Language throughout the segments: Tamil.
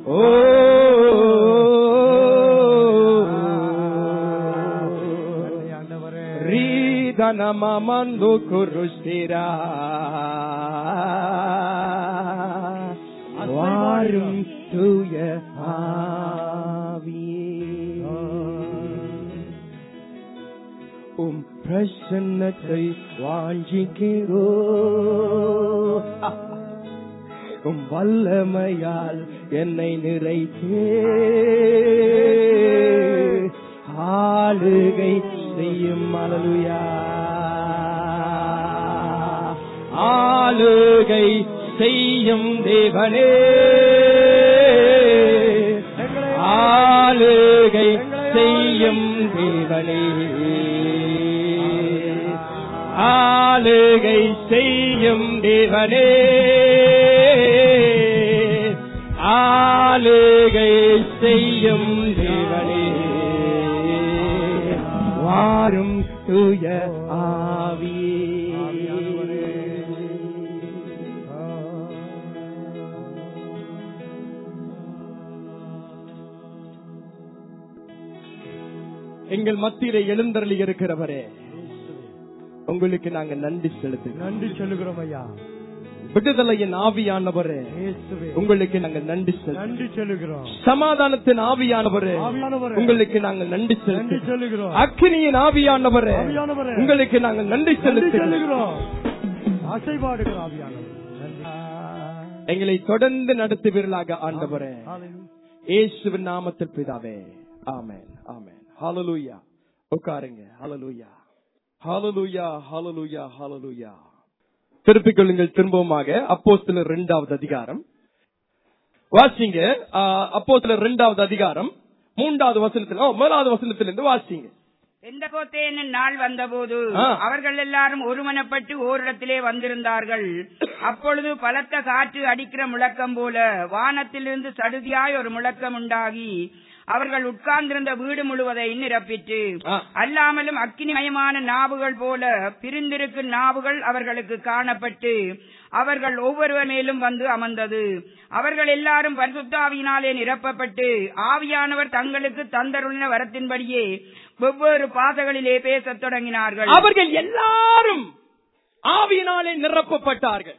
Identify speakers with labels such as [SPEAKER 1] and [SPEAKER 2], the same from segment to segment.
[SPEAKER 1] ஓ
[SPEAKER 2] நன்றி ஆண்டவரே
[SPEAKER 1] ரீதனமந்து குருஸ்திரா வாரும் தூய ஆவியே உம் பிரசன்னத்தை வாஞ்சிக்கிறோ உம் வல்லமையால் என்னை நிறைத்தே ஆளுகை செய்யும் அலலுயா ஆளுகை செய்யும் தேவனே ஆளுகை செய்யும் தேவனே ஆளுகை செய்யும் தேவனே ஆளுகை செய்யும் தேவனே வாரும் தூய ஆவியே எங்கள் மத்தியிலே எழுந்தருளி இருக்கிறவரே உங்களுக்கு நாங்க நன்றி செலுத்துகிறோம்
[SPEAKER 2] நன்றி சொல்லுகிறோம் ஐயா
[SPEAKER 1] விடுதலையின் ஆவியானவரே
[SPEAKER 2] இயேசுவே
[SPEAKER 1] உங்களுக்கு நாங்கள் நன்றி செலுத்துகிறோம்
[SPEAKER 2] நன்றி சொல்லுகிறோம்
[SPEAKER 1] சமாதானத்தின் ஆவியானவரே
[SPEAKER 2] ஆவியானவரே
[SPEAKER 1] உங்களுக்கு நாங்கள் நன்றி
[SPEAKER 2] நன்றி
[SPEAKER 1] செலுத்துகிறோம்
[SPEAKER 2] சொல்லுகிறோம்
[SPEAKER 1] அக்கினியின் ஆவியானவரே
[SPEAKER 2] ஆவியானவரே
[SPEAKER 1] உங்களுக்கு நாங்கள் நன்றி
[SPEAKER 2] நன்றி
[SPEAKER 1] செலுத்துகிறோம்
[SPEAKER 2] சொல்லுகிறோம் அசைபாடுகிற ஆவியானவர் நன்றி
[SPEAKER 1] எங்களை தொடர்ந்து நடத்துவீர்களாக ஆண்டவரே
[SPEAKER 2] ஹalleluya.
[SPEAKER 1] இயேசுவின் நாமத்தில் பிதாவே ஆமென் ஆமென் ஹalleluya உட்காருங்க ஹalleluya ஹalleluya ஹalleluya ஹalleluya திருப்பிக் கொள்ளுங்கள் திரும்பவுமாக அப்போஸ்தலர் இரண்டாவது அதிகாரம் வாசிங்க அப்போஸ்தலர் இரண்டாவது அதிகாரம் மூன்றாவது வசனத்தில் ஓ, முதலாவது வசனத்திலிருந்து வாசிங்க
[SPEAKER 3] எந்த நாள் வந்தபோது
[SPEAKER 1] ஆ.
[SPEAKER 3] அவர்கள் எல்லாரும் ஒருமனப்பட்டு ஓரிடத்திலே வந்திருந்தார்கள் அப்பொழுது பலத்த காற்று அடிக்கிற முழக்கம் போல வானத்திலிருந்து சடுதியாய் ஒரு முழக்கம் உண்டாகி அவர்கள் உட்கார்ந்திருந்த வீடு முழுவதை நிரப்பிற்று
[SPEAKER 1] ஆ.
[SPEAKER 3] அல்லாமலும் அக்கினிமயமான நாவுகள் போல பிரிந்திருக்கும் நாவுகள் அவர்களுக்கு காணப்பட்டு அவர்கள் ஒவ்வொருவர் மேலும் வந்து அமர்ந்தது அவர்கள் எல்லாரும் பரிசுத்தாவியினாலே நிரப்பப்பட்டு ஆவியானவர் தங்களுக்கு தந்தருள்ள வரத்தின்படியே வெவ்வேறு பாசகளிலே பேசத் தொடங்கினார்கள்
[SPEAKER 1] அவர்கள் எல்லாரும் ஆவியினாலே நிரப்பப்பட்டார்கள்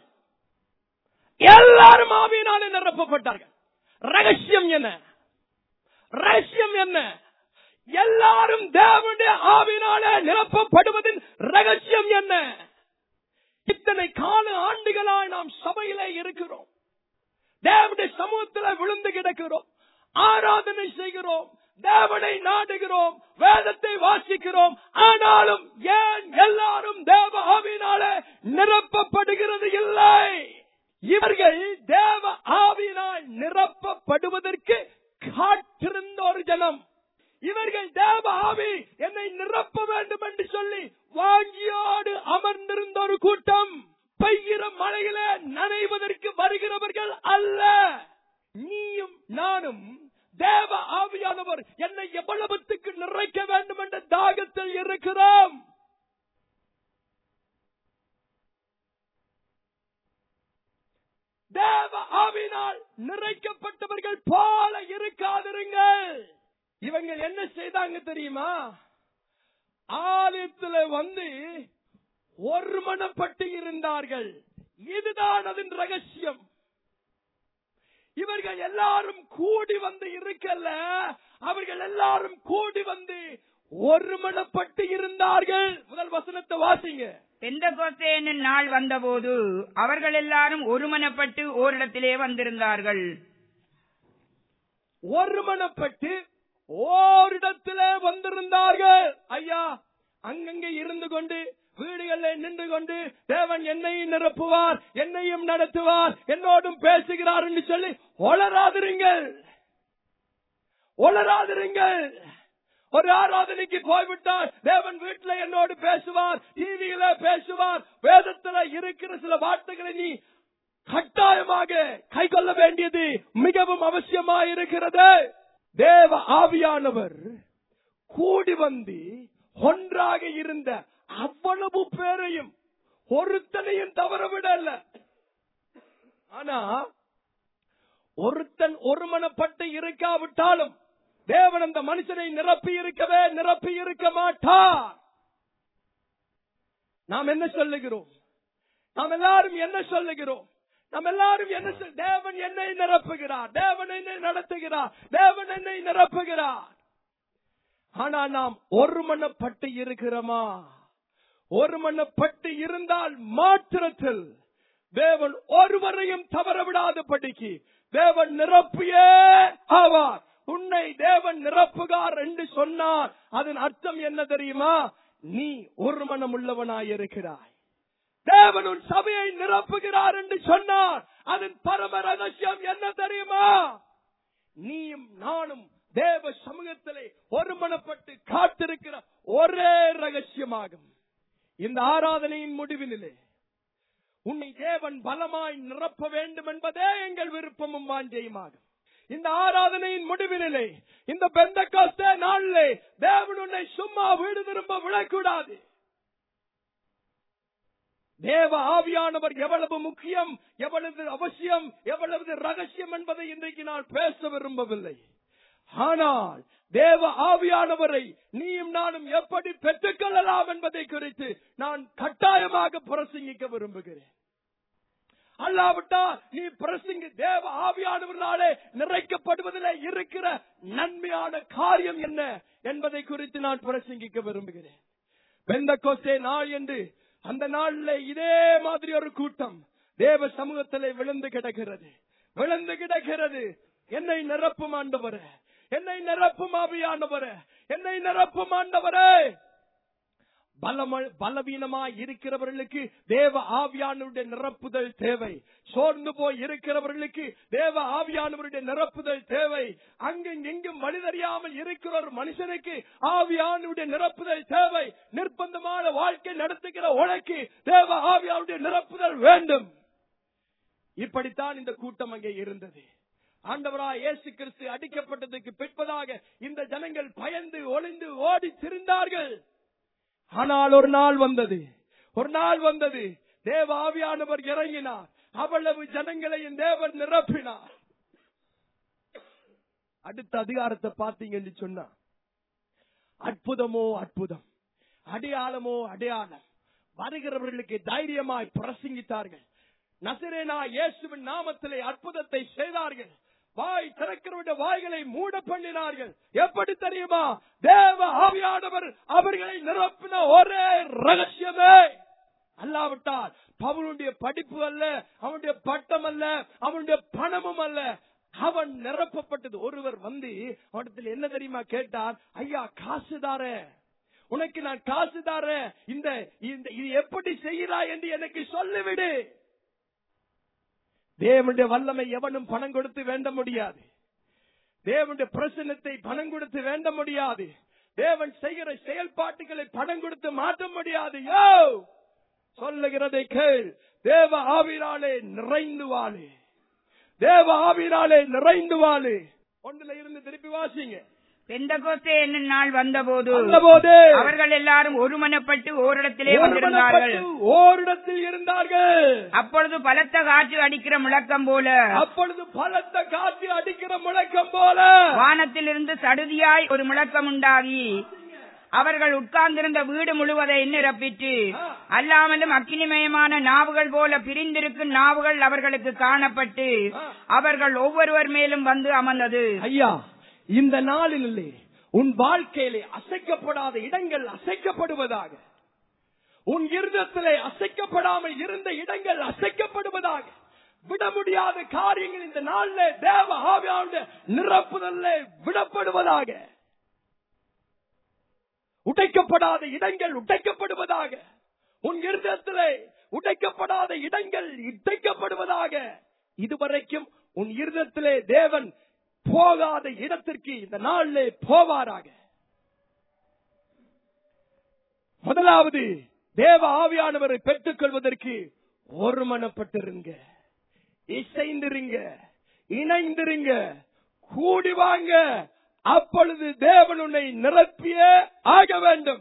[SPEAKER 1] எல்லாரும் ஆவியினாலே நிரப்பப்பட்டார்கள் ரகசியம் என்ன ரகசியம் என்ன எல்லாரும் தேவனுடைய ஆவியினாலே நிரப்பப்படுவதின் ரகசியம் என்ன இத்தனை கால ஆண்டுகளாய் நாம் சபையிலே இருக்கிறோம் தேவனுடைய சமூகத்தில் விழுந்து கிடக்கிறோம் ஆராதனை செய்கிறோம் தேவனை நாடுகிறோம் வேதத்தை வாசிக்கிறோம் ஆனாலும் ஏன் எல்லாரும் தேவ ஆவியினாலே நிரப்பப்படுகிறது இல்லை இவர்கள் தேவ ஆவியினால் நிரப்பப்படுவதற்கு காத்திருந்த ஒரு ஜனம் இவர்கள் தேவ ஆவி என்னை நிரப்ப வேண்டும் என்று சொல்லி வாங்கியோடு அமர்ந்திருந்த ஒரு கூட்டம் பெய்கிற மழையில நனைவதற்கு வருகிறவர்கள் அல்ல நீயும் நானும் தேவ ஆவியானவர் என்னை எவ்வளவுத்துக்கு நிறைக்க வேண்டும் என்ற தாகத்தில் இருக்கிறோம் தேவ ஆவினால் நிறைக்கப்பட்டவர்கள் போல இருக்காதிருங்கள் இவங்க என்ன செய்தாங்க தெரியுமா ஆலயத்துல வந்து ஒருமனப்பட்டு இருந்தார்கள் இதுதான் அதன் ரகசியம் இவர்கள் எல்லாரும் கூடி வந்து இருக்கல்ல அவர்கள் எல்லாரும் கூடி வந்து ஒருமனப்பட்டு இருந்தார்கள் முதல் வசனத்தை வாசிங்க
[SPEAKER 3] பெந்தகோஸ்தே என்னும் நாள் வந்தபோது அவர்கள் எல்லாரும் ஒருமனப்பட்டு ஓரிடத்திலே வந்திருந்தார்கள்
[SPEAKER 1] ஒருமனப்பட்டு ஓரிடத்திலே வந்திருந்தார்கள் ஐயா அங்கங்கே இருந்து கொண்டு வீடுகளில் நின்று கொண்டு தேவன் என்னையும் நிரப்புவார் என்னையும் நடத்துவார் என்னோடும் பேசுகிறார் என்று சொல்லி ஒளராதிருங்கள் ஒளராதிருங்கள் ஒரு ஆராதனைக்கு போய்விட்டால் தேவன் வீட்டுல என்னோடு பேசுவார் டிவியில பேசுவார் வேதத்துல இருக்கிற சில வார்த்தைகளை நீ கட்டாயமாக கை கொள்ள வேண்டியது மிகவும் அவசியமாயிருக்கிறது தேவ ஆவியானவர் கூடி வந்து ஒன்றாக இருந்த அவ்வளவு பேரையும் ஒருத்தனையும் தவற விடல ஆனா ஒருத்தன் ஒருமனப்பட்டு இருக்காவிட்டாலும் தேவன் அந்த மனுஷனை நிரப்பி இருக்கவே நிரப்பி இருக்க மாட்டார் நாம் என்ன சொல்லுகிறோம் நாம் எல்லாரும் என்ன சொல்லுகிறோம் நாம் எல்லாரும் என்ன சொல்- தேவன் என்னை நிரப்புகிறார் தேவன் என்னை நடத்துகிறார் தேவன் என்னை நிரப்புகிறார் ஆனா நாம் ஒருமனப்பட்டு இருக்கிறோமா ஒருமனப்பட்டு இருந்தால் மாத்திரத்தில் தேவன் ஒருவரையும் தவற விடாதபடிக்கு தேவன் நிரப்பியே ஆவார் உன்னை தேவன் நிரப்புகார் என்று சொன்னார் அதன் அர்த்தம் என்ன தெரியுமா நீ ஒரு மனம் உள்ளவனாய் இருக்கிறாய் தேவன் உன் சபையை நிரப்புகிறார் என்று சொன்னார் அதன் பரம ரகசியம் என்ன தெரியுமா நீயும் நானும் தேவ சமூகத்திலே ஒருமனப்பட்டு காத்திருக்கிற ஒரே ரகசியமாகும் இந்த ஆராதனையின் முடிவினிலே உன்னை தேவன் பலமாய் நிரப்ப வேண்டும் என்பதே எங்கள் விருப்பமும் வாஞ்சையுமாகும் இந்த ஆராதனையின் முடிவினிலே இந்த பெந்த காஸ்தே நாளிலே தேவன் உன்னை சும்மா வீடு திரும்ப விடக்கூடாது தேவ ஆவியானவர் எவ்வளவு முக்கியம் எவ்வளவு அவசியம் எவ்வளவு ரகசியம் என்பதை இன்றைக்கு நான் பேச விரும்பவில்லை ஆனால் தேவ ஆவியானவரை நீயும் நானும் எப்படி பெற்றுக்கொள்ளலாம் என்பதை குறித்து நான் கட்டாயமாக பிரசங்கிக்க விரும்புகிறேன் அல்லாவிட்டால் நீ பிரசங்கி தேவ ஆவியானவர்களாலே நிறைக்கப்படுவதிலே இருக்கிற நன்மையான காரியம் என்ன என்பதை குறித்து நான் பிரசங்கிக்க விரும்புகிறேன் பெந்த நாள் என்று அந்த நாளில் இதே மாதிரி ஒரு கூட்டம் தேவ சமூகத்திலே விழுந்து கிடக்கிறது விழுந்து கிடக்கிறது என்னை நிரப்பும் ஆண்டவரே என்னை நிரப்பும் ஆவியானவரே என்னை நிரப்பும் ஆண்டவரே பலம பலவீனமாய் இருக்கிறவர்களுக்கு தேவ ஆவியானவருடைய நிரப்புதல் தேவை சோர்ந்து போய் இருக்கிறவர்களுக்கு தேவ ஆவியானவருடைய நிரப்புதல் தேவை அங்கும் இங்கும் வழிதறியாமல் இருக்கிற ஒரு மனுஷனுக்கு ஆவியானவருடைய நிரப்புதல் தேவை நிர்பந்தமான வாழ்க்கை நடத்துகிற உனக்கு தேவ ஆவியானுடைய நிரப்புதல் வேண்டும் இப்படித்தான் இந்த கூட்டம் அங்கே இருந்தது ஆண்டவராய் இயேசு கிறிஸ்து அடிக்கப்பட்டதுக்கு பிற்பதாக இந்த ஜனங்கள் பயந்து ஒளிந்து ஓடி திரிந்தார்கள் ஆனால் ஒரு நாள் வந்தது ஒரு நாள் வந்தது தேவ ஆவியானவர் இறங்கினார் அவ்வளவு ஜனங்களையும் தேவன் நிரப்பினார் அடுத்த அதிகாரத்தை பார்த்தீங்கன்னு சொன்னா அற்புதமோ அற்புதம் அடையாளமோ அடையாளம் வருகிறவர்களுக்கு தைரியமாய் பிரசங்கித்தார்கள் நசிரேனா இயேசுவின் நாமத்திலே அற்புதத்தை செய்தார்கள் வாய் திறக்கிறவருடைய வாய்களை மூட பண்ணினார்கள் எப்படி தெரியுமா தேவ ஆவியானவர் அவர்களை நிரப்பின ஒரே ரகசியமே அல்லாவிட்டால் பவுனுடைய படிப்பு அல்ல அவனுடைய பட்டம் அல்ல அவனுடைய பணமும் அல்ல அவன் நிரப்பப்பட்டது ஒருவர் வந்து அவனிடத்தில் என்ன தெரியுமா கேட்டார் ஐயா காசு தாரேன் உனக்கு நான் காசு தாரேன் இந்த இந்த- இது எப்படி செய்கிறாய் என்று எனக்கு சொல்லிவிடு தேவனுடைய வல்லமை எவனும் பணம் கொடுத்து வேண்ட முடியாது தேவனுடைய பிரசனத்தை பணம் கொடுத்து வேண்ட முடியாது தேவன் செய்கிற செயல்பாட்டுகளை பணம் கொடுத்து மாற்ற முடியாது யோ சொல்லுகிறதை கேள் தேவ ஆவினாலே நிறைந்து வாழு தேவ ஆவினாலே நிறைந்து வாழு ஒன்றுல இருந்து திருப்பி வாசிங்க
[SPEAKER 3] பெந்தகோஸ்தே என்னும் நாள் வந்தபோது
[SPEAKER 1] வந்தபோது
[SPEAKER 3] அவர்கள் எல்லாரும் ஒருமனப்பட்டு ஓரிடத்திலே வந்திருந்தார்கள்
[SPEAKER 1] ஒருமனப்பட்டு ஓரிடத்தில் இருந்தார்கள்
[SPEAKER 3] அப்பொழுது பலத்த காற்று அடிக்கிற முழக்கம் போல
[SPEAKER 1] அப்பொழுது பலத்த காற்று அடிக்கிற முழக்கம் போல
[SPEAKER 3] வானத்திலிருந்து சடுதியாய் ஒரு முழக்கம் உண்டாகி அவர்கள் உட்கார்ந்திருந்த வீடு முழுவதை நிரப்பிட்டு அல்லாமலும் அக்கினிமயமான நாவுகள் போல பிரிந்திருக்கும் நாவுகள் அவர்களுக்கு காணப்பட்டு அவர்கள் ஒவ்வொருவர் மேலும் வந்து அமர்ந்தது
[SPEAKER 1] ஐயா இந்த நாளிலே உன் வாழ்க்கையிலே அசைக்கப்படாத இடங்கள் அசைக்கப்படுவதாக உன் இருதத்திலே அசைக்கப்படாமல் இருந்த இடங்கள் அசைக்கப்படுவதாக விட முடியாத காரியங்கள் இந்த நாளிலே தேவ ஆவியாவுடைய நிரப்புதல்ல விடப்படுவதாக உடைக்கப்படாத இடங்கள் உடைக்கப்படுவதாக உன் இருதத்திலே உடைக்கப்படாத இடங்கள் இடைக்கப்படுவதாக இதுவரைக்கும் உன் இருதத்திலே தேவன் போகாத இடத்திற்கு இந்த நாளிலே போவாராக முதலாவது தேவ ஆவியானவரை பெற்றுக் கொள்வதற்கு ஒருமனப்பட்டிருங்க இசைந்திருங்க இணைந்திருங்க கூடி வாங்க அப்பொழுது தேவன் உன்னை நிரப்பியே ஆக வேண்டும்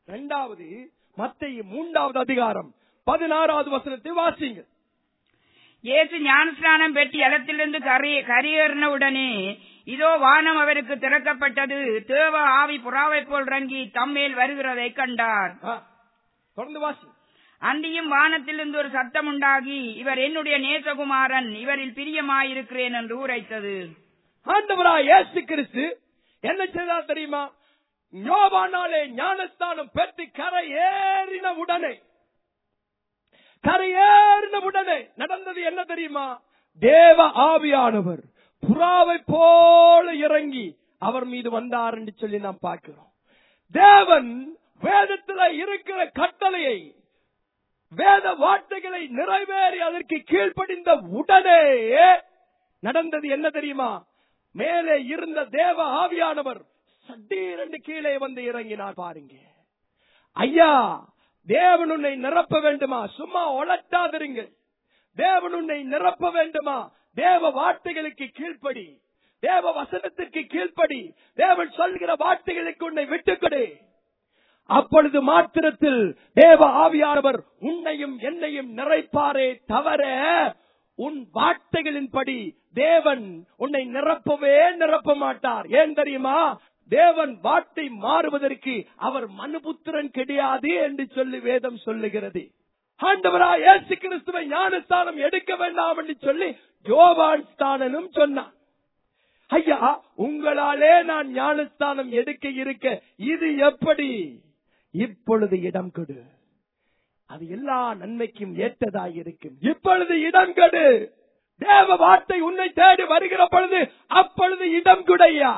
[SPEAKER 1] இரண்டாவது மத்திய மூன்றாவது அதிகாரம் பதினாறாவது வசனத்தை வாசிங்க
[SPEAKER 3] இயேசு ஞானஸ்நானம் பெற்று ஜலத்திலிருந்து கரை கரையேறினவுடனே இதோ வானம் அவருக்கு திறக்கப்பட்டது தேவ ஆவி புறாவைப் போல் இறங்கி தம்மேல் வருகிறதை கண்டார்
[SPEAKER 1] ஆ, தொடர்ந்து வாசி
[SPEAKER 3] அன்றியும் வானத்திலிருந்து ஒரு சத்தம் உண்டாகி இவர் என்னுடைய நேசகுமாரன் இவரில் பிரியமாயிருக்கிறேன் என்று உரைத்தது
[SPEAKER 1] ஆண்டவராய் இயேசு கிறிஸ்து என்ன செய்தார் தெரியுமா யோவானாலே ஞானஸ்தானம் பெற்று கரை ஏறின உடனே கரை ஏறின உடனே நடந்தது என்ன தெரியுமா தேவ ஆவியானவர் புறாவை போல இறங்கி அவர் மீது வந்தார் என்று சொல்லி நாம் பார்க்கிறோம் தேவன் வேதத்தில் இருக்கிற கட்டளையை வேத வார்த்தைகளை நிறைவேறி அதற்கு கீழ்ப்படிந்த உடனே நடந்தது என்ன தெரியுமா மேலே இருந்த தேவ ஆவியானவர் சட்டீரென்று கீழே வந்து இறங்கினார் பாருங்க ஐயா தேவன் உன்னை நிரப்ப வேண்டுமா சும்மா ஒளட்டாதிருங்கள் தேவன் உன்னை நிரப்ப வேண்டுமா தேவ வார்த்தைகளுக்கு கீழ்ப்படி தேவ வசனத்திற்கு கீழ்ப்படி தேவன் சொல்கிற வார்த்தைகளுக்கு உன்னை விட்டுக்கொடு அப்பொழுது மாத்திரத்தில் தேவ ஆவியானவர் உன்னையும் என்னையும் நிறைப்பாரே தவிர உன் வார்த்தைகளின்படி தேவன் உன்னை நிரப்பவே நிரப்ப மாட்டார் ஏன் தெரியுமா தேவன் வார்த்தை மாறுவதற்கு அவர் மனுபுத்திரன் கிடையாது என்று சொல்லி வேதம் சொல்லுகிறது ஆண்டவரா இயேசு கிறிஸ்துவை ஞானஸ்தானம் எடுக்க வேண்டாம் என்று சொல்லி யோவான் ஸ்தானனும் சொன்னான் ஐயா உங்களாலே நான் ஞானஸ்தானம் எடுக்க இருக்க இது எப்படி இப்பொழுது இடம் கொடு அது எல்லா நன்மைக்கும் ஏற்றதாய் இருக்கும் இப்பொழுது இடம் கொடு தேவ வார்த்தை உன்னை தேடி வருகிற பொழுது அப்பொழுது இடம் கொடையா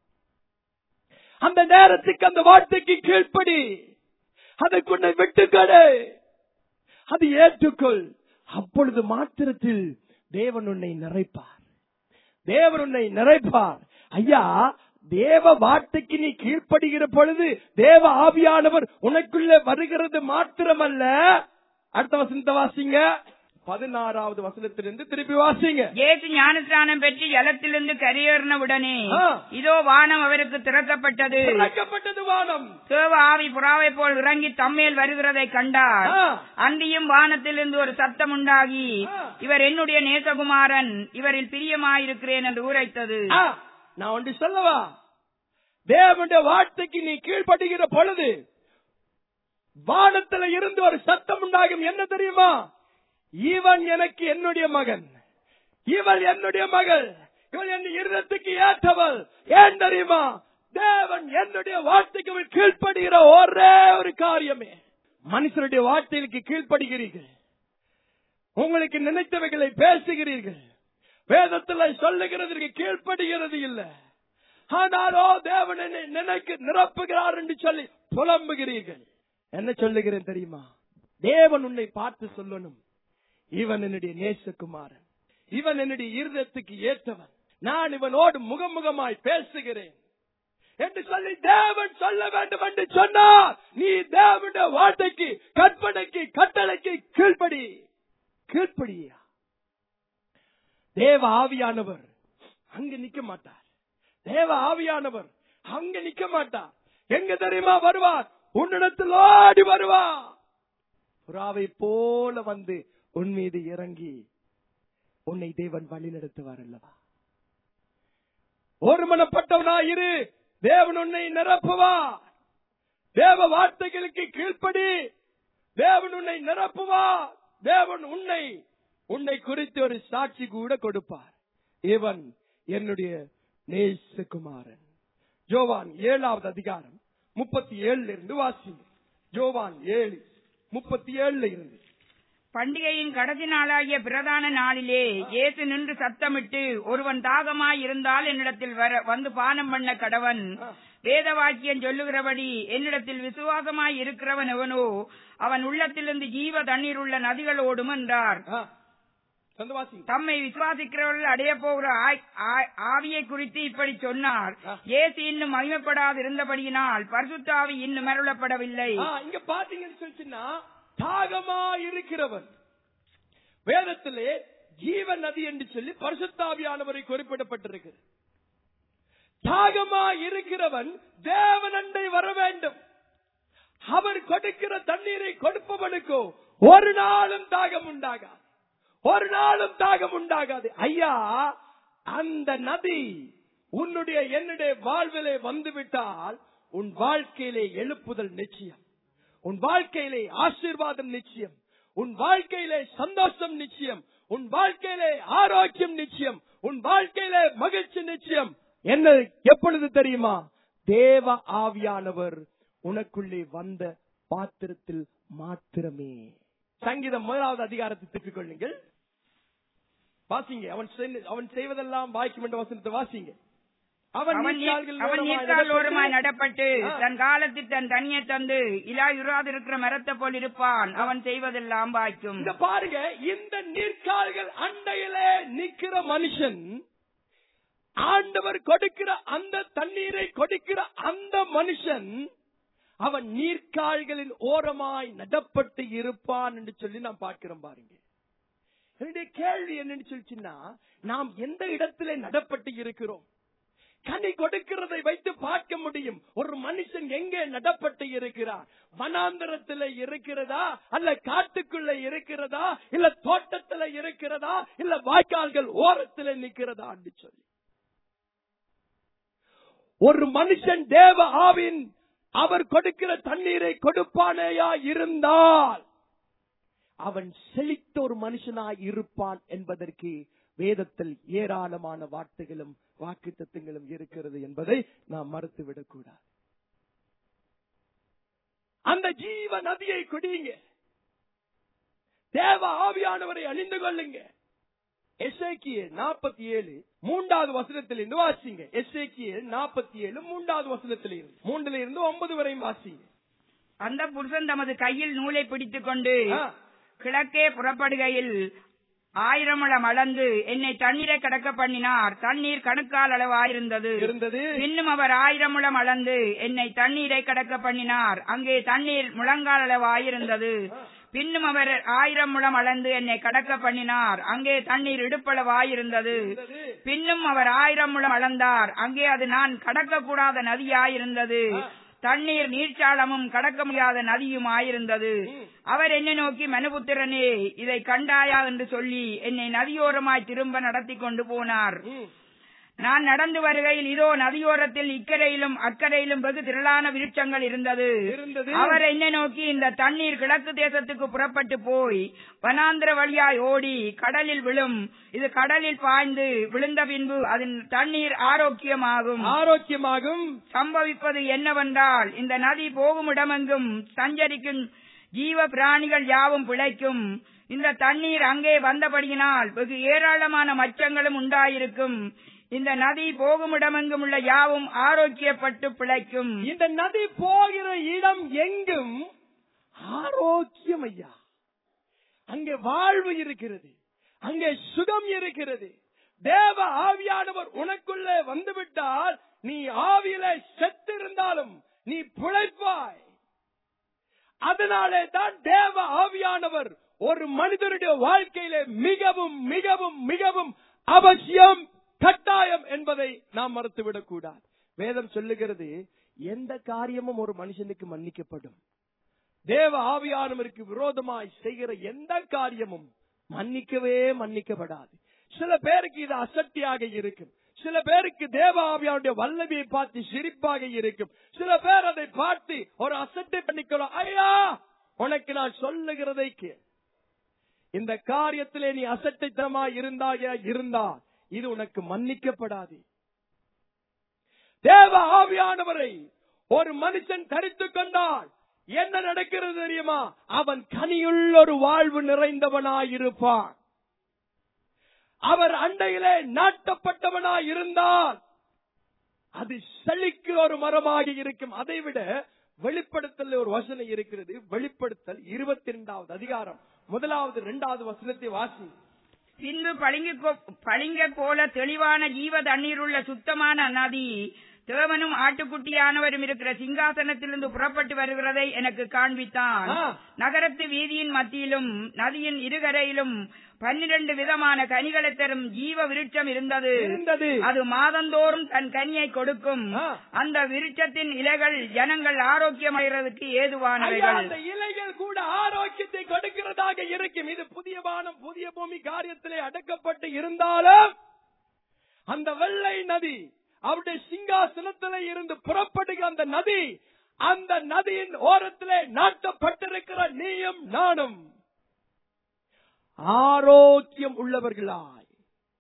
[SPEAKER 1] அந்த நேரத்துக்கு அந்த வார்த்தைக்கு கீழ்ப்படி அதற்கு உன்னை விட்டுக்கொடு அது ஏற்றுக்கொள் அப்பொழுது மாத்திரத்தில் தேவன் உன்னை நிறைப்பார் தேவன் உன்னை நிறைப்பார் ஐயா தேவ வார்த்தைக்கு நீ கீழ்ப்படுகிற பொழுது தேவ ஆவியானவர் உனக்குள்ள வருகிறது மாத்திரமல்ல அடுத்த வசனத்தை வாசிங்க பதினாறாவது வசனத்திலிருந்து திருப்பி வாசிங்க
[SPEAKER 3] இயேசு ஞானஸ்நானம் பெற்று ஜலத்திலிருந்து கரையேறினவுடனே
[SPEAKER 1] ஆ.
[SPEAKER 3] இதோ வானம் அவருக்கு திறக்கப்பட்டது
[SPEAKER 1] திறக்கப்பட்டது வானம்
[SPEAKER 3] தேவ ஆவி புறாவை போல் இறங்கி தம்மேல் வருகிறதை கண்டார்
[SPEAKER 1] ஆ.
[SPEAKER 3] அன்றியும் வானத்திலிருந்து ஒரு சத்தம் உண்டாகி
[SPEAKER 1] ஆ.
[SPEAKER 3] இவர் என்னுடைய நேசகுமாரன் இவரில் பிரியமாயிருக்கிறேன் என்று உரைத்தது
[SPEAKER 1] ஆ, நான் ஒன்று சொல்லவா தேவனுடைய வார்த்தைக்கு நீ கீழ்ப்படுகிற பொழுது வானத்துல இருந்து ஒரு சத்தம் உண்டாகும் என்ன தெரியுமா இவன் எனக்கு என்னுடைய மகன் இவள் என்னுடைய மகள் இவள் என் இருதத்துக்கு ஏற்றவள் ஏன் தெரியுமா தேவன் என்னுடைய வார்த்தைக்கு அவள் கீழ்ப்படுகிற ஒரே ஒரு காரியமே மனுஷனுடைய வார்த்தைகளுக்கு கீழ்ப்படுகிறீர்கள் உங்களுக்கு நினைத்தவைகளை பேசுகிறீர்கள் வேதத்துல சொல்லுகிறதற்கு கீழ்ப்படுகிறது இல்ல ஆனாலோ தேவன் என்னை நினைக்க நிரப்புகிறார் என்று சொல்லி புலம்புகிறீர்கள் என்ன சொல்லுகிறேன் தெரியுமா தேவன் உன்னை பார்த்து சொல்லணும் இவன் என்னுடைய நேசகுமாரன் இவன் என்னுடைய இருதத்துக்கு ஏற்றவன் நான் இவனோடு முகமுகமாய் பேசுகிறேன் என்று சொல்லி தேவன் சொல்ல வேண்டும் என்று சொன்னார் நீ தேவனுடைய வார்த்தைக்கு கற்பனைக்கு கட்டளைக்கு கீழ்ப்படி கீழ்ப்படியா தேவ ஆவியானவர் அங்க நிக்க மாட்டார் தேவ ஆவியானவர் அங்க நிக்க மாட்டார் எங்க தெரியுமா வருவார் உன்னிடத்தில் ஓடி வருவார் புறாவை போல வந்து உன் மீது இறங்கி உன்னை தேவன் வழி நடத்துவார் அல்லவா ஒருமனப்பட்டவனாயிரு தேவன் உன்னை நிரப்புவார் தேவ வார்த்தைகளுக்கு கீழ்ப்படி தேவன் உன்னை நிரப்புவார் தேவன் உன்னை உன்னை குறித்து ஒரு சாட்சி கூட கொடுப்பார் இவன் என்னுடைய நேசகுமாரன் ஜோவான் ஏழாவது அதிகாரம் முப்பத்தி ஏழுல இருந்து வாசிங்க ஜோவான் ஏழு முப்பத்தி ஏழுல இருந்து
[SPEAKER 3] பண்டிகையின் கடைசி நாளாகிய பிரதான நாளிலே இயேசு நின்று சத்தமிட்டு ஒருவன் தாகமாய் இருந்தால் என்னிடத்தில் வர வந்து பானம் பண்ண கடவன் வேத வாக்கியம் சொல்லுகிறபடி என்னிடத்தில் விசுவாசமாய் இருக்கிறவன் எவனோ அவன் உள்ளத்திலிருந்து ஜீவ தண்ணீர் உள்ள நதிகள் ஓடும் என்றார்
[SPEAKER 1] ஆ, சொந்த வாசிங்க
[SPEAKER 3] தம்மை விசுவாசிக்கிறவர்கள் அடைய போகிற ஆய்- ஆய்- ஆவியை குறித்து இப்படி சொன்னார் இயேசு இன்னும் மகிமைப்படாது இருந்தபடியினால் பரிசுத்த ஆவி இன்னும் அருளப்படவில்லை
[SPEAKER 1] ஆ, இங்க பாத்தீங்கன்னு சொல்லிச்சுன்னா தாகமா இருக்கிறவன் வேதத்திலே ஜீவ நதி என்று சொல்லி பரிசுத்தாவியானவரை குறிப்பிடப்பட்டிருக்கு தாகமா இருக்கிறவன் தேவனண்டை வர வேண்டும் அவர் கொடுக்கிற தண்ணீரை கொடுப்பவனுக்கோ ஒரு நாளும் தாகம் உண்டாகாது ஒரு நாளும் தாகம் உண்டாகாது ஐயா அந்த நதி உன்னுடைய என்னுடைய வாழ்விலே வந்துவிட்டால் உன் வாழ்க்கையிலே எழுப்புதல் நிச்சயம் உன் வாழ்க்கையிலே ஆசீர்வாதம் நிச்சயம் உன் வாழ்க்கையிலே சந்தோஷம் நிச்சயம் உன் வாழ்க்கையிலே ஆரோக்கியம் நிச்சயம் உன் வாழ்க்கையிலே மகிழ்ச்சி நிச்சயம் என்ன எப்பொழுது தெரியுமா தேவ ஆவியானவர் உனக்குள்ளே வந்த பாத்திரத்தில் மாத்திரமே சங்கீதம் முதலாவது அதிகாரத்தை திருப்பிக் கொள்ளுங்கள் வாசிங்க அவன் செய்- அவன் செய்வதெல்லாம் வாய்க்கும் என்ற வசனத்தை வாசிங்க அவன்
[SPEAKER 3] அவன் நீர்-
[SPEAKER 1] நீர்க்கால்கள்
[SPEAKER 3] அவன்
[SPEAKER 1] ஓரமாய்
[SPEAKER 3] நீர்க்காலோரமாய்
[SPEAKER 1] நடப்பட்டு,
[SPEAKER 3] நடப்பட்டு
[SPEAKER 1] ஆ.
[SPEAKER 3] தன் காலத்தில் தன் தனியை தந்து இலா இருக்கிற மரத்தை போல் இருப்பான் அவன் செய்வதெல்லாம் வாய்க்கும்
[SPEAKER 1] இந்த பாருங்க இந்த நீர்க்கால்கள் அண்டையிலே நிக்கிற மனுஷன் ஆண்டவர் கொடுக்கிற அந்த தண்ணீரை கொடுக்கிற அந்த மனுஷன் அவன் நீர்க்கால்களின் ஓரமாய் நடப்பட்டு இருப்பான் என்று சொல்லி நாம் பார்க்கிறோம் பாருங்க என்னுடைய கேள்வி என்னன்னு சொல்லிச்சுன்னா நாம் எந்த இடத்திலே நடப்பட்டு இருக்கிறோம் கனி கொடுக்கிறதை வைத்து பார்க்க முடியும் ஒரு மனுஷன் எங்கே நடப்பட்டு இருக்கிறார் வனாந்தரத்துல இருக்கிறதா அல்ல காட்டுக்குள்ள இருக்கிறதா இல்ல தோட்டத்துல இருக்கிறதா இல்ல வாய்க்கால்கள் ஓரத்துல நிக்கிறதா என்று சொல்லி ஒரு மனுஷன் தேவ ஆவின் அவர் கொடுக்கிற தண்ணீரை கொடுப்பானேயா இருந்தால் அவன் செழித்த ஒரு மனுஷனாய் இருப்பான் என்பதற்கு வேதத்தில் ஏராளமான வார்த்தைகளும் வாக்கு தத்துவங்களும் இருக்கிறது என்பதை நாம் மறுத்துவிடக் கூடாது அந்த ஜீவ நதியை குடியுங்க தேவ ஆவியானவரை அணிந்து கொள்ளுங்க எஸ்ஐக்கிய நாற்பத்தி ஏழு மூன்றாவது வசனத்தில் இருந்து வாசிங்க எஸ்ஐக்கிய நாற்பத்தி ஏழு மூன்றாவது வசனத்தில் இருந்து மூன்றுல இருந்து ஒன்பது வரையும் வாசிங்க
[SPEAKER 3] அந்த புருஷன் தமது கையில் நூலை பிடித்துக் கொண்டு
[SPEAKER 1] ஆ.
[SPEAKER 3] கிழக்கே புறப்படுகையில் ஆயிரம் முழம் அளந்து என்னை தண்ணீரை கடக்க பண்ணினார் தண்ணீர் கணுக்கால் அளவாயிருந்தது
[SPEAKER 1] இருந்தது
[SPEAKER 3] பின்னும் அவர் ஆயிரம் முழம் அளந்து என்னை தண்ணீரை கடக்க பண்ணினார் அங்கே தண்ணீர் முழங்கால் அளவாயிருந்தது பின்னும் அவர் ஆயிரம் முழம் அளந்து என்னை கடக்க பண்ணினார் அங்கே தண்ணீர் இடுப்பளவாயிருந்தது
[SPEAKER 1] இருந்தது.
[SPEAKER 3] பின்னும் அவர் ஆயிரம் முழம் அளந்தார் அங்கே அது நான் கடக்க கூடாத நதியாயிருந்தது தண்ணீர் நீர்ச்சாளமும் கடக்க முடியாத நதியுமாயிருந்தது அவர் என்னை நோக்கி மனுபுத்திரனே இதை கண்டாயா என்று சொல்லி என்னை நதியோரமாய் திரும்ப நடத்தி கொண்டு போனார்
[SPEAKER 1] ம்.
[SPEAKER 3] நான் நடந்து வருகையில் இதோ நதியோரத்தில் இக்கரையிலும் அக்கரையிலும் வெகு திரளான விருட்சங்கள் இருந்தது
[SPEAKER 1] இருந்தது.
[SPEAKER 3] அவர் என்னை நோக்கி இந்த தண்ணீர் கிழக்கு தேசத்துக்கு புறப்பட்டு போய் வனாந்திர வழியாய் ஓடி கடலில் விழும் இது கடலில் பாய்ந்து விழுந்த பின்பு அதன் தண்ணீர் ஆரோக்கியமாகும்
[SPEAKER 1] ஆரோக்கியமாகும்
[SPEAKER 3] சம்பவிப்பது என்னவென்றால் இந்த நதி போகும் இடமெங்கும் சஞ்சரிக்கும் ஜீவ பிராணிகள் யாவும் பிழைக்கும் இந்த தண்ணீர் அங்கே வந்தபடியினால் வெகு ஏராளமான மச்சங்களும் உண்டாயிருக்கும் இந்த நதி போகும் இடமெங்கும் உள்ள யாவும் ஆரோக்கியப்பட்டு பிழைக்கும்
[SPEAKER 1] இந்த நதி போகிற இடம் எங்கும் ஆரோக்கியம் ஐயா அங்கே வாழ்வு இருக்கிறது அங்கே சுகம் இருக்கிறது தேவ ஆவியானவர் உனக்குள்ளே வந்துவிட்டால் நீ ஆவியில செத்திருந்தாலும் நீ பிழைப்பாய் அதனாலே தான் தேவ ஆவியானவர் ஒரு மனிதனுடைய வாழ்க்கையிலே மிகவும் மிகவும் மிகவும் அவசியம் கட்டாயம் என்பதை நாம் மறுத்துவிடக் கூடாது வேதம் சொல்லுகிறது எந்த காரியமும் ஒரு மனுஷனுக்கு மன்னிக்கப்படும் தேவ ஆவியானவருக்கு விரோதமாய் செய்கிற எந்த காரியமும் மன்னிக்கவே மன்னிக்கப்படாது சில பேருக்கு இது அசட்டியாக இருக்கும் சில பேருக்கு தேவ ஆவியானுடைய வல்லமையை பார்த்து சிரிப்பாக இருக்கும் சில பேர் அதை பார்த்து ஒரு அசட்டை பண்ணிக்கலாம் ஐயா உனக்கு நான் சொல்லுகிறதை கேள் இந்த காரியத்திலே நீ அசட்டைத்தனமாய் இருந்தாய இருந்தா இது உனக்கு மன்னிக்கப்படாது தேவ ஆவியானவரை ஒரு மனுஷன் தரித்துக் கொண்டால் என்ன நடக்கிறது தெரியுமா அவன் கனியுள்ள ஒரு வாழ்வு நிறைந்தவனாயிருப்பான் அவர் அண்டையிலே நாட்டப்பட்டவனாய் இருந்தால் அது செழிக்கிற ஒரு மரமாக இருக்கும் அதை விட வெளிப்படுத்தல் ஒரு வசனம் இருக்கிறது வெளிப்படுத்தல் இருபத்தி இரண்டாவது அதிகாரம் முதலாவது இரண்டாவது வசனத்தை வாசி
[SPEAKER 3] பின்பு பளிங்கு கோ- பளிங்க போல தெளிவான ஜீவ தண்ணீருள்ள சுத்தமான நதி தேவனும் ஆட்டுக்குட்டியானவரும் இருக்கிற சிங்காசனத்திலிருந்து புறப்பட்டு வருகிறதை எனக்கு காண்பித்தான்
[SPEAKER 1] ஆ.
[SPEAKER 3] நகரத்து வீதியின் மத்தியிலும் நதியின் இருகரையிலும் பன்னிரண்டு விதமான கனிகளை தரும் ஜீவ விருட்சம் இருந்தது
[SPEAKER 1] இருந்தது.
[SPEAKER 3] அது மாதந்தோறும் தன் கனியை கொடுக்கும்
[SPEAKER 1] ஆ.
[SPEAKER 3] அந்த விருட்சத்தின் இலைகள் ஜனங்கள் ஆரோக்கியமடைறதுக்கு
[SPEAKER 1] ஐயா,
[SPEAKER 3] ஏதுவானவைகள்
[SPEAKER 1] அந்த இலைகள் கூட ஆரோக்கியத்தை கொடுக்கிறதாக இருக்கும் இது புதிய வானம் புதிய பூமி காரியத்திலே அடக்கப்பட்டு இருந்தாலும் அந்த வெள்ளை நதி அவருடைய சிங்காசனத்திலே இருந்து புறப்படுகிற அந்த நதி அந்த நதியின் ஓரத்திலே நாட்டப்பட்டிருக்கிற நீயும் நானும் ஆரோக்கியம் உள்ளவர்களாய்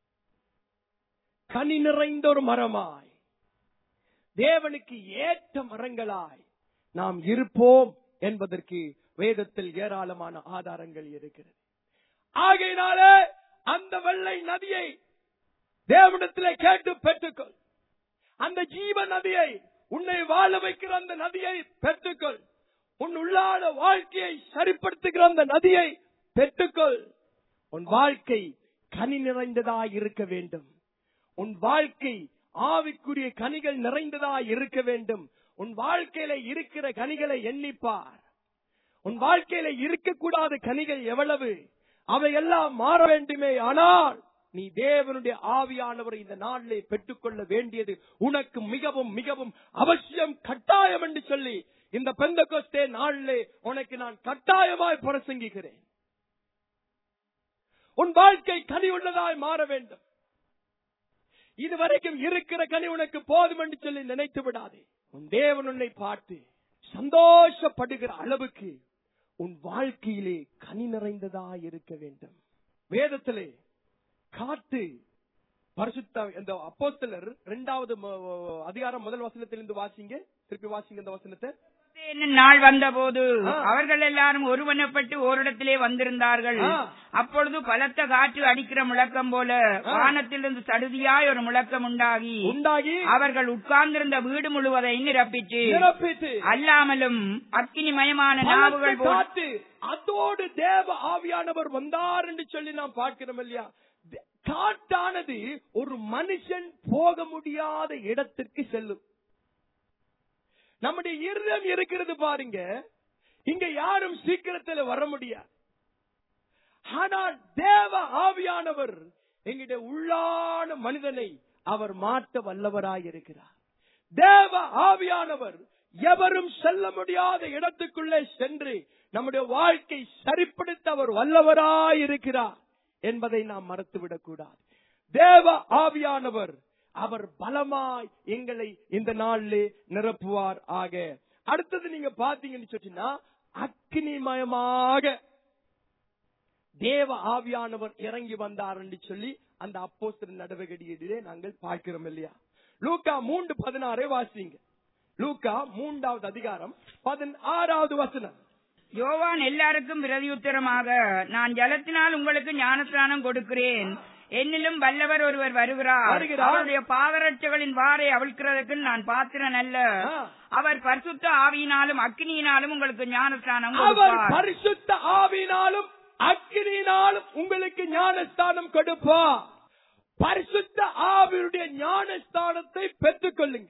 [SPEAKER 1] கனி நிறைந்த ஒரு மரமாய் தேவனுக்கு ஏற்ற மரங்களாய் நாம் இருப்போம் என்பதற்கு வேதத்தில் ஏராளமான ஆதாரங்கள் இருக்கிறது ஆகையினாலே அந்த வெள்ளை நதியை தேவனிடத்திலே கேட்டு பெற்றுக்கொள் அந்த ஜீவ நதியை உன்னை வாழ வைக்கிற அந்த நதியை பெற்றுக்கொள் உன் உள்ளான வாழ்க்கையை சரிப்படுத்துகிற அந்த நதியை பெற்றுக்கொள் உன் வாழ்க்கை கனி நிறைந்ததாய் இருக்க வேண்டும் உன் வாழ்க்கை ஆவிக்குரிய கனிகள் நிறைந்ததாய் இருக்க வேண்டும் உன் வாழ்க்கையில இருக்கிற கனிகளை எண்ணிப்பார் உன் வாழ்க்கையில இருக்கக்கூடாத கனிகள் எவ்வளவு அவையெல்லாம் மாற வேண்டுமே ஆனால் நீ தேவனுடைய ஆவியானவரை இந்த நாளிலே பெற்றுக்கொள்ள வேண்டியது உனக்கு மிகவும் மிகவும் அவசியம் கட்டாயம் என்று சொல்லி இந்த பெந்தகோஸ்தே நாளிலே உனக்கு நான் கட்டாயமாய் பிரசங்கிக்கிறேன் உன் வாழ்க்கை கனி உள்ளதாய் மாற வேண்டும் இதுவரைக்கும் இருக்கிற கனி உனக்கு போதும் என்று சொல்லி நினைத்து விடாதே உன் தேவன் உன்னை பார்த்து சந்தோஷப்படுகிற அளவுக்கு உன் வாழ்க்கையிலே கனி நிறைந்ததாய் இருக்க வேண்டும் வேதத்திலே காட்டு பரிசுத்த இந்த அப்போஸ்தலர் இரண்டாவது ம- அதிகாரம் முதல் வசனத்திலிருந்து வாசிங்க திருப்பி வாசிங்க இந்த வசனத்தை
[SPEAKER 3] என்னும் நாள் வந்தபோது
[SPEAKER 1] ஆ.
[SPEAKER 3] அவர்கள் எல்லாரும் ஒருவனப்பட்டு ஓரிடத்திலே வந்திருந்தார்கள்
[SPEAKER 1] ஆ.
[SPEAKER 3] அப்பொழுது பலத்த காற்று அடிக்கிற முழக்கம் போல
[SPEAKER 1] ஆ.
[SPEAKER 3] வானத்திலிருந்து சடுதியாய் ஒரு முழக்கம் உண்டாகி
[SPEAKER 1] உண்டாகி
[SPEAKER 3] அவர்கள் உட்கார்ந்திருந்த வீடு முழுவதையும் நிரப்பிற்று
[SPEAKER 1] நிரப்பிட்டு
[SPEAKER 3] அல்லாமலும் அக்கினிமயமான நாவுகள்
[SPEAKER 1] பலத்த
[SPEAKER 3] போல்
[SPEAKER 1] காத்து அதோடு தேவ ஆவியானவர் வந்தார் என்று சொல்லி நாம் பார்க்கிறோம் இல்லையா தே- காட்டானது ஒரு மனுஷன் போக முடியாத இடத்திற்கு செல்லும் நம்முடைய இருதயம் இருக்கிறது பாருங்க இங்க யாரும் சீக்கிரத்துல வர முடியாது ஆனால் தேவ ஆவியானவர் எங்களுடைய உள்ளான மனிதனை அவர் மாற்ற வல்லவராய் இருக்கிறார் தேவ ஆவியானவர் எவரும் செல்ல முடியாத இடத்துக்குள்ளே சென்று நம்முடைய வாழ்க்கை சரிப்படுத்த அவர் வல்லவராய் இருக்கிறார் என்பதை நாம் மறந்துவிடக் கூடாது தேவ ஆவியானவர் அவர் பலமாய் எங்களை இந்த நாளிலே நிரப்புவார் ஆக அடுத்தது நீங்க பாத்தீங்கன்னு சொன்னீங்கன்னா அக்னிமயமாக தேவ ஆவியானவர் இறங்கி வந்தார் என்று சொல்லி அந்த அப்போஸ்தலர் நடவடிக்கையிலே நாங்கள் பார்க்கிறோம் இல்லையா லூக்கா மூன்று பதினாறை வாசிங்க லூக்கா மூன்றாவது அதிகாரம் பதினாறாவது வசனம்
[SPEAKER 3] யோவான் எல்லாருக்கும் பிரதியுத்தரமாக நான் ஜலத்தினால் உங்களுக்கு ஞானஸ்நானம் கொடுக்கிறேன் என்னிலும் வல்லவர் ஒருவர் வருகிறார்
[SPEAKER 1] வருகிறார்.
[SPEAKER 3] அவருடைய பாதரட்சைகளின் வாரை அவிழ்க்கிறதுக்கு நான் பாத்திரன் அல்ல
[SPEAKER 1] ஆ.
[SPEAKER 3] அவர் பரிசுத்த ஆவியினாலும் அக்கினியினாலும் உங்களுக்கு ஞானஸ்நானம்
[SPEAKER 1] அவர்
[SPEAKER 3] கொடுப்பார்
[SPEAKER 1] பரிசுத்த ஆவினாலும் அக்கினியினாலும் உங்களுக்கு ஞானஸ்தானம் கொடுப்பா பரிசுத்த ஆவியுடைய ஞானஸ்தானத்தை பெற்றுக் கொள்ளுங்க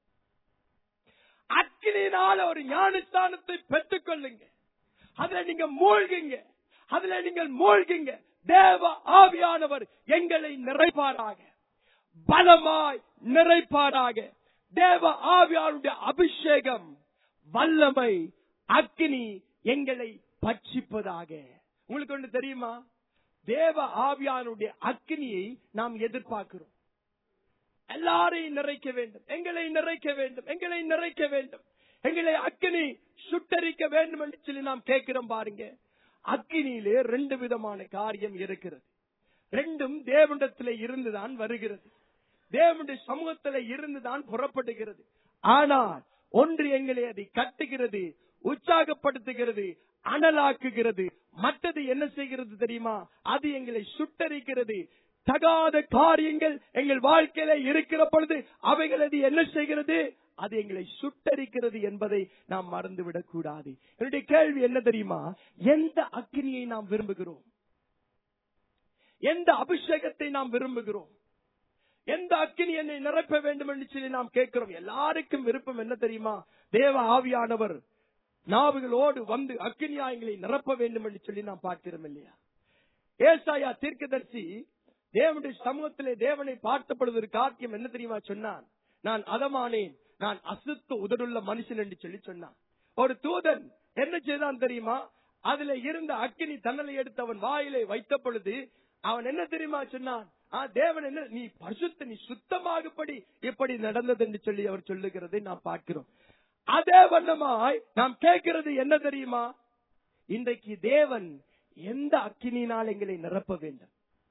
[SPEAKER 1] அக்கினியினால ஒரு ஞானஸ்தானத்தை பெற்றுக் கொள்ளுங்க அதுல நீங்க மூழ்குங்க அதுல நீங்கள் மூழ்குங்க தேவ ஆவியானவர் எங்களை நிறைப்பாராக பலமாய் நிறைப்பாராக தேவ ஆவியாருடைய அபிஷேகம் வல்லமை அக்கினி எங்களை பட்சிப்பதாக உங்களுக்கு ஒன்று தெரியுமா தேவ ஆவியானுடைய அக்கினியை நாம் எதிர்பார்க்கிறோம் எல்லாரையும் நிறைக்க வேண்டும் எங்களை நிறைக்க வேண்டும் எங்களை நிறைக்க வேண்டும் எங்களை அக்கினி சுட்டரிக்க வேண்டும் என்று சொல்லி நாம் கேட்கிறோம் பாருங்க அக்கினியிலே ரெண்டு விதமான காரியம் இருக்கிறது ரெண்டும் தேவனிடத்திலே இருந்துதான் வருகிறது தேவனுடைய சமூகத்திலே இருந்துதான் புறப்படுகிறது ஆனால் ஒன்று எங்களை அதை கட்டுகிறது உற்சாகப்படுத்துகிறது அனலாக்குகிறது மற்றது என்ன செய்கிறது தெரியுமா அது எங்களை சுட்டரிக்கிறது தகாத காரியங்கள் எங்கள் வாழ்க்கையில இருக்கிற பொழுது அவைகள் அது என்ன செய்கிறது அது எங்களை சுட்டரிக்கிறது என்பதை நாம் மறந்துவிடக் கூடாது என்னுடைய கேள்வி என்ன தெரியுமா எந்த அக்னியை நாம் விரும்புகிறோம் எந்த அபிஷேகத்தை நாம் விரும்புகிறோம் எந்த அக்கினி என்னை நிரப்ப வேண்டும் என்று சொல்லி நாம் கேட்கிறோம் எல்லாருக்கும் விருப்பம் என்ன தெரியுமா தேவ ஆவியானவர் நாவுகளோடு வந்து அக்கினியா எங்களை நிரப்ப வேண்டும் என்று சொல்லி நாம் பார்க்கிறோம் இல்லையா ஏசாயா தீர்க்கதரிசி தேவனுடைய சமூகத்திலே தேவனை பார்த்தப்படுவதற்கு காத்தியம் என்ன தெரியுமா சொன்னான் நான் அதமானேன் நான் அசுத்த உதடுள்ள மனுஷன் என்று சொல்லி சொன்னான் ஒரு தூதன் என்ன செய்தான் தெரியுமா அதுல இருந்த அக்கினி தன்னலை எடுத்து அவன் வாயிலை வைத்த பொழுது அவன் என்ன தெரியுமா சொன்னான் ஆ, தேவன் என்ன நீ பரிசுத்த நீ சுத்தமாகப்படி இப்படி நடந்தது என்று சொல்லி அவர் சொல்லுகிறதை நாம் பார்க்கிறோம் அதே வண்ணமாய் நாம் கேட்கிறது என்ன தெரியுமா இன்றைக்கு தேவன் எந்த அக்கினியினால் எங்களை நிரப்ப வேண்டும்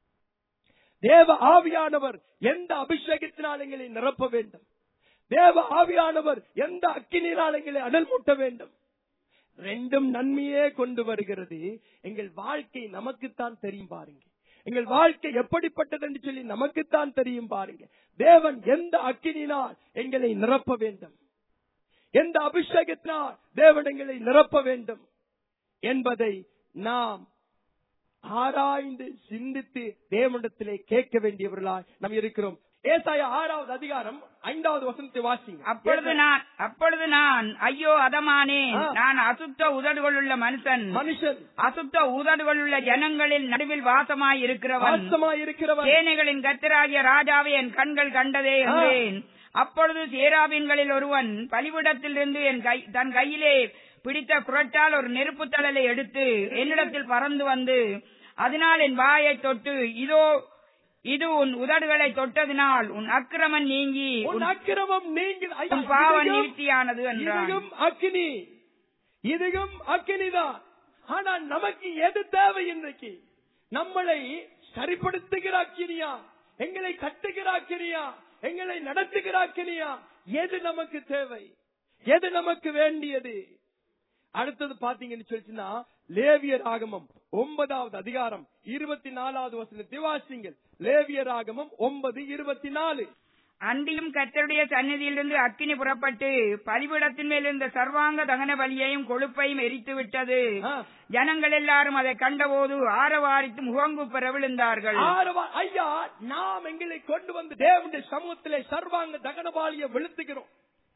[SPEAKER 1] தேவ ஆவியானவர் எந்த அபிஷேகத்தினால் எங்களை நிரப்ப வேண்டும் தேவ ஆவியானவர் எந்த அக்கினியினால் எங்களை அனல் மூட்ட வேண்டும் ரெண்டும் நன்மையே கொண்டு வருகிறது எங்கள் வாழ்க்கை நமக்குத்தான் தெரியும் பாருங்க எங்கள் வாழ்க்கை எப்படிப்பட்டது என்று சொல்லி நமக்குத்தான் தெரியும் பாருங்க தேவன் எந்த அக்கினினால் எங்களை நிரப்ப வேண்டும் எந்த அபிஷேகத்தினால் தேவன் எங்களை நிரப்ப வேண்டும் என்பதை நாம் ஆராய்ந்து சிந்தித்து தேவனிடத்திலே கேட்க வேண்டியவர்களாய் நாம் இருக்கிறோம் ஏசாயா ஆறாவது அதிகாரம் ஐந்தாவது வசனத்தை வாசிங்க
[SPEAKER 3] அப்பொழுது நான் அப்பொழுது நான் ஐயோ அதமானேன்
[SPEAKER 1] ஆ.
[SPEAKER 3] நான் அசுத்த உதடுகளுள்ள மனுஷன்
[SPEAKER 1] மனுஷன்
[SPEAKER 3] அசுத்த உதடுகளுள்ள ஜனங்களில் நடுவில் வாசமாய் இருக்கிறவன்
[SPEAKER 1] வாசமாய் இருக்கிறவன்
[SPEAKER 3] சேனைகளின் கத்தராகிய ராஜாவை என் கண்கள் கண்டதே என்றேன் அப்பொழுது சேராபின்களில் ஒருவன் பலிவிடத்திலிருந்து என் கை தன் கையிலே பிடித்த குரட்டால் ஒரு நெருப்பு தழலை எடுத்து என்னிடத்தில் பறந்து வந்து அதனால் என் வாயை தொட்டு இதோ இது உன் உதடுகளை தொட்டதினால் உன் அக்கிரமம் நீங்கி
[SPEAKER 1] உன்
[SPEAKER 3] உன்
[SPEAKER 1] அக்கிரமம் நீங்கி ஐயா,
[SPEAKER 3] உன் பாவம்
[SPEAKER 1] இதுவும்
[SPEAKER 3] நீர்த்தியானது என்றான்
[SPEAKER 1] இதுவும் அக்கினி இதுவும் அக்கினிதான் ஆனா நமக்கு எது தேவை இன்றைக்கு நம்மளை சரிப்படுத்துகிற அக்கினியா எங்களை கட்டுகிற அக்கினியா எங்களை நடத்துகிற அக்கினியா எது நமக்கு தேவை எது நமக்கு வேண்டியது அடுத்தது பாத்தீங்கன்னு சொல்லிச்சுன்னா லேவியர் ஆகமம் ஒன்பதாவது அதிகாரம் இருபத்தி நாலாவது வசனத்தை வாசிங்கள் லேவியர் ஆகமம் ஒன்பது இருபத்தி நாலு
[SPEAKER 3] அன்றியும் கர்த்தருடைய சந்நிதியிலிருந்து அக்கினி புறப்பட்டு பலிபீடத்தின் மேல் இருந்த சர்வாங்க தகன பலியையும் கொழுப்பையும் எரித்து விட்டது
[SPEAKER 1] ஆ.
[SPEAKER 3] ஜனங்கள் எல்லாரும் அதை கண்டபோது ஆரவாரித்து முகங்குப்பெற விழுந்தார்கள்
[SPEAKER 1] ஆரவா- ஐயா நாம் எங்களை கொண்டு வந்து தேவனுடைய சமூகத்திலே சர்வாங்க தகனபாலிய வெளுத்துகிறோம்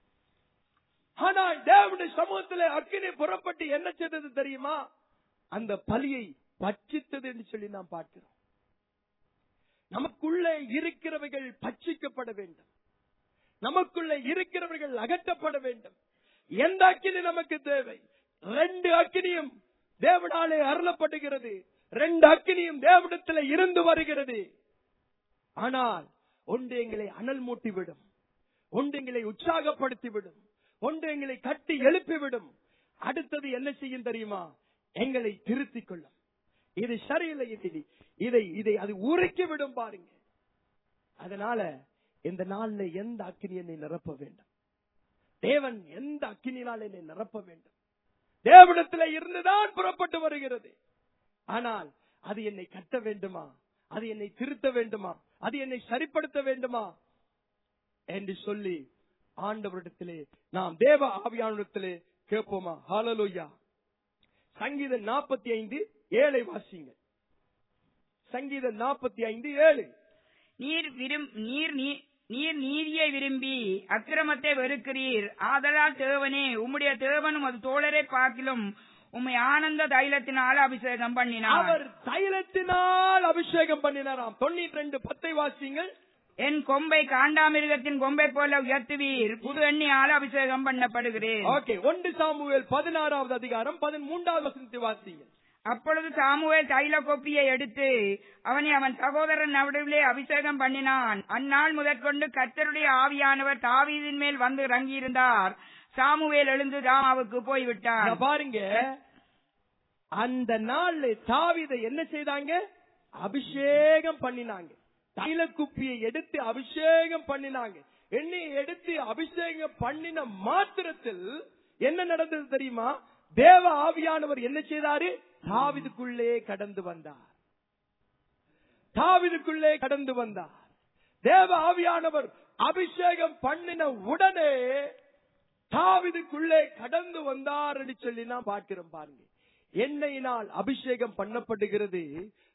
[SPEAKER 1] ஆனால் தேவனுடைய சமூகத்திலே அக்கினி புறப்பட்டு என்ன செய்தது தெரியுமா அந்த பலியை பட்சித்தது என்று சொல்லி நாம் பார்க்கிறோம் நமக்குள்ளே இருக்கிறவைகள் பட்சிக்கப்பட வேண்டும் நமக்குள்ளே இருக்கிறவர்கள் அகற்றப்பட வேண்டும் எந்த அக்கினி நமக்கு தேவை ரெண்டு அக்கினியும் தேவனாலே அருளப்படுகிறது ரெண்டு அக்கினியும் தேவனிடத்தில் இருந்து வருகிறது ஆனால் ஒன்று எங்களை அனல் மூட்டிவிடும் ஒன்று எங்களை உற்சாகப்படுத்திவிடும் ஒன்று எங்களை கட்டி எழுப்பிவிடும் அடுத்தது என்ன செய்யும் தெரியுமா எங்களை திருத்திக் கொள்ளும் இது சரியில்லை இது இதை இதை அது உரைக்கி விடும் பாருங்க அதனால இந்த நாள்ல எந்த அக்கினி என்னை நிரப்ப வேண்டும் தேவன் எந்த அக்கினினால் என்னை நிரப்ப வேண்டும் தேவனிடத்துல இருந்துதான் புறப்பட்டு வருகிறது ஆனால் அது என்னை கட்ட வேண்டுமா அது என்னை திருத்த வேண்டுமா அது என்னை சரிப்படுத்த வேண்டுமா என்று சொல்லி ஆண்டவரிடத்திலே நாம் தேவ ஆவியானத்திலே கேட்போமா ஹalleluya சங்கீதம் நாற்பத்தி ஐந்து ஏழை வாசிங்க சங்கீதம் நாற்பத்தி ஐந்து ஏழு
[SPEAKER 3] நீர் விரும் நீர் நீ- நீர் நீதியை விரும்பி அக்கிரமத்தை வெறுக்கிறீர் ஆதலால் தேவனே உம்முடைய தேவனும் அது தோழரை பார்க்கிலும் உம்மை ஆனந்த தைலத்தினால் அபிஷேகம் பண்ணினார்
[SPEAKER 1] அவர் தைலத்தினால் அபிஷேகம் பண்ணினாராம் தொண்ணூத்தி ரெண்டு பத்தை வாசிங்கள்
[SPEAKER 3] என் கொம்பை காண்டாமிருகத்தின் கொம்பை போல உயர்த்துவீர் புது எண்ணியால் அபிஷேகம் பண்ணப்படுகிறேன்
[SPEAKER 1] ஓகே ஒன்று சாமுவேல் பதினாறாவது அதிகாரம் பதிமூன்றாவது வசனத்தை வாசிங்கள்
[SPEAKER 3] அப்பொழுது சாமுவேல் தைல கொப்பியை எடுத்து அவனை அவன் சகோதரன் நடுவிலே அபிஷேகம் பண்ணினான் அந்நாள் முதற்கொண்டு கர்த்தருடைய ஆவியானவர் தாவீதின் மேல் வந்து இறங்கியிருந்தார் சாமுவேல் எழுந்து ராமாவுக்கு போய்விட்டார்
[SPEAKER 1] இங்க பாருங்க அந்த நாள்ல தாவீதை என்ன செய்தாங்க அபிஷேகம் பண்ணினாங்க தைல குப்பியை எடுத்து அபிஷேகம் பண்ணினாங்க எண்ணெயை எடுத்து அபிஷேகம் பண்ணின மாத்திரத்தில் என்ன நடந்தது தெரியுமா தேவ ஆவியானவர் என்ன செய்தாரு தாவிதுக்குள்ளே கடந்து வந்தார் தாவிதுக்குள்ளே கடந்து வந்தார் தேவ ஆவியானவர் அபிஷேகம் பண்ணின உடனே தாவிதுக்குள்ளே கடந்து வந்தார் என்று சொல்லி நாம் பார்க்கிறோம் பாருங்க எண்ணெயினால் அபிஷேகம் பண்ணப்படுகிறது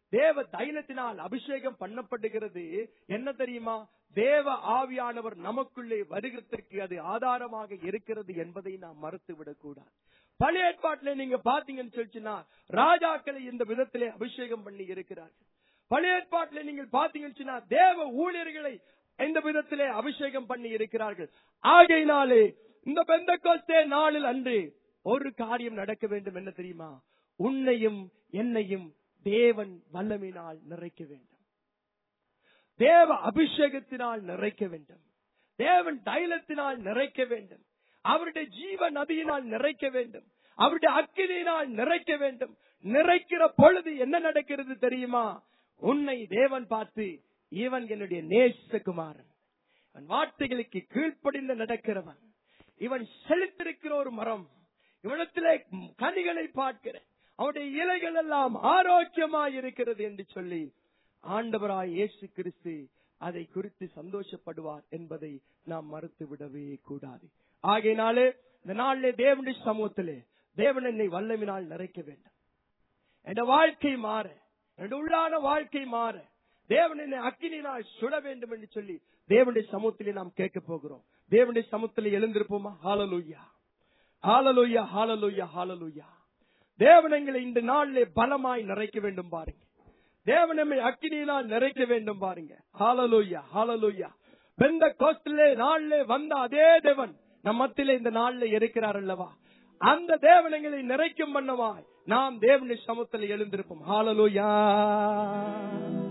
[SPEAKER 1] தேவ தைலத்தினால் அபிஷேகம் பண்ணப்படுகிறது என்ன தெரியுமா தேவ ஆவியானவர் நமக்குள்ளே வருகிறதற்கு அது ஆதாரமாக இருக்கிறது என்பதை நாம் மறுத்து விடக்கூடாது பழைய ஏற்பாட்டிலே நீங்க பாத்தீங்கன்னு சொல்லிச்சுன்னா ராஜாக்களை இந்த விதத்திலே அபிஷேகம் பண்ணி இருக்கிறார்கள் பழைய ஏற்பாட்டிலே நீங்கள் பாத்தீங்கன்னு சொன்னா தேவ ஊழியர்களை இந்த விதத்திலே அபிஷேகம் பண்ணி இருக்கிறார்கள் ஆகையினாலே இந்த பெந்தகோஸ்தே நாளில் அன்று ஒரு காரியம் நடக்க வேண்டும் என்ன தெரியுமா உன்னையும் என்னையும் தேவன் வல்லமினால் நிறைக்க வேண்டும் தேவ அபிஷேகத்தினால் நிறைக்க வேண்டும் தேவன் தைலத்தினால் நிறைக்க வேண்டும் அவருடைய ஜீவ நதியினால் நிறைக்க வேண்டும் அவருடைய அக்கினியினால் நிறைக்க வேண்டும் நிறைக்கிற பொழுது என்ன நடக்கிறது தெரியுமா உன்னை தேவன் பார்த்து இவன் என்னுடைய நேசகுமாரன் அவன் வார்த்தைகளுக்கு கீழ்ப்படிந்து நடக்கிறவன் இவன் செழித்திருக்கிற ஒரு மரம் இவனத்திலே கனிகளை பார்க்கிறேன் அவனுடைய இலைகள் எல்லாம் ஆரோக்கியமாய் இருக்கிறது என்று சொல்லி ஆண்டவராய் இயேசு கிறிஸ்து அதை குறித்து சந்தோஷப்படுவார் என்பதை நாம் மறுத்து விடவே கூடாது ஆகையினாலே இந்த நாளிலே தேவனுடைய சமூகத்திலே தேவன் என்னை வல்லமினால் நிறைக்க வேண்டும் என் வாழ்க்கை மாற என் உள்ளான வாழ்க்கை மாற தேவன் என்னை அக்கினினால் சுட வேண்டும் என்று சொல்லி தேவனுடைய சமூகத்திலே நாம் கேட்க போகிறோம் தேவனுடைய சமூகத்திலே எழுந்திருப்போமா ஹாலலூயா ஹாலலூயா ஹாலலூயா ஹாலலூயா தேவன் எங்களை இந்த நாளிலே பலமாய் நிறைக்க வேண்டும் பாருங்க தேவன் நம்மை அக்கினியினால் நிறைக்க வேண்டும் பாருங்க ஹாலலூயா ஹாலலூயா பெந்த கோஸ்டிலே நாளிலே வந்த அதே தேவன் நம் மத்தியிலே இந்த நாளிலே இருக்கிறார் அல்லவா அந்த தேவன் எங்களை நிறைக்கும் பண்ணவாய் நாம் தேவனுடைய சமூகத்தில் எழுந்திருப்போம் ஹாலலூயா